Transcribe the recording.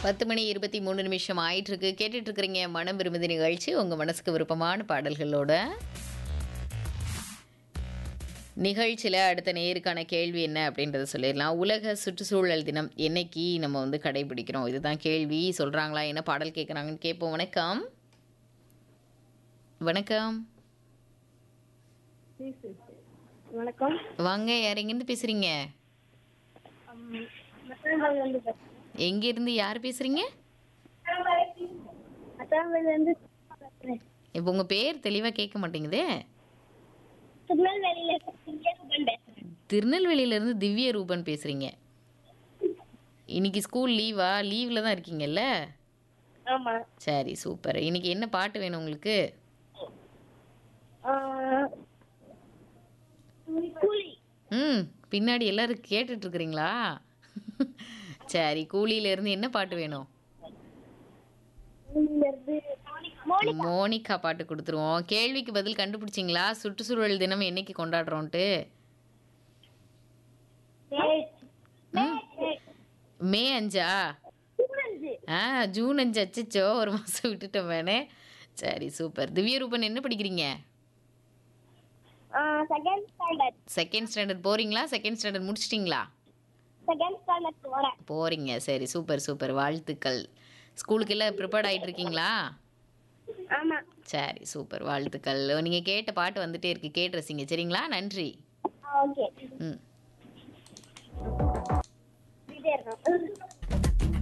பத்து மணி இருபத்தி மூணு நிமிஷம் ஆயிட்டு இருக்கு கேட்டுட்டு இருக்கிறீங்க மனம் விரும்புதி நிகழ்ச்சி உங்க மனசுக்கு விருப்பமான பாடல்களோட நிகழ்ச்சியில் அடுத்த நேருக்கான கேள்வி என்ன அப்படின்றத சொல்லிடலாம் உலக சுற்றுச்சூழல் தினம் என்னைக்கு நம்ம வந்து கடைபிடிக்கிறோம் இதுதான் கேள்வி சொல்கிறாங்களா என்ன பாடல் கேட்குறாங்கன்னு கேட்போம் வணக்கம் வணக்கம் வணக்கம் வாங்க யார் எங்கேருந்து பேசுகிறீங்க மத்தாம்பள்ளிலேருந்து பேசுகிறேன் எங்கேருந்து யார் பேசுகிறீங்க மத்தாம்பள்ளிலேருந்து பேசுகிறேன் இப்போ உங்கள் பேர் தெளிவாக கேட்க மாட்டேங்குதே திருநெல்வேலியில் திங்கேசுபன் பேசுகிறேன் திருநெல்வேலியிலேருந்து திவ்ய ரூபன் பேசுகிறீங்க இன்னைக்கு ஸ்கூல் லீவா லீவில் தான் இருக்கீங்கல்ல ஆமாம் சரி சூப்பர் இன்னைக்கு என்ன பாட்டு வேணும் உங்களுக்கு கூலி ம் பின்னாடி எல்லாரும் கேட்டுட்டு இருக்கிறீங்களா சரி கூலியிலேருந்து என்ன பாட்டு வேணும் கூலியிலேருந்து மோனி மோனிகா பாட்டு கொடுத்துருவோம் கேள்விக்கு பதில் கண்டுபிடிச்சிங்களா சுற்றுச்சூழல் தினம் என்னைக்கு கொண்டாடுறோன்ட்டு மே அஞ்சா ஆ ஜூன் அஞ்சு அச்சச்சோ ஒரு மாதம் விட்டுட்டோம் வேணே சரி சூப்பர் திவ்ய ரூபன் என்ன படிக்கிறீங்க செகண்ட் ஸ்டாண்டர்ட் செகண்ட் ஸ்டாண்டர்ட் போறீங்களா செகண்ட் ஸ்டாண்டர்ட் முடிச்சிட்டிங்களா செகண்ட் ஸ்டாண்டர்ட் போகிறேன் போறீங்க சரி சூப்பர் சூப்பர் வாழ்த்துக்கள் ஸ்கூலுக்கு எல்லாம் ப்ரிப்பேர்ட் ஆயிட்டு இருக்கீங்களா ஆமாம் சரி சூப்பர் வாழ்த்துக்கள் நீங்க கேட்ட பாட்டு வந்துட்டே இருக்கு கேட்டு ரசிங்க சரிங்களா நன்றி ஓகே ம் இதே இருக்கும்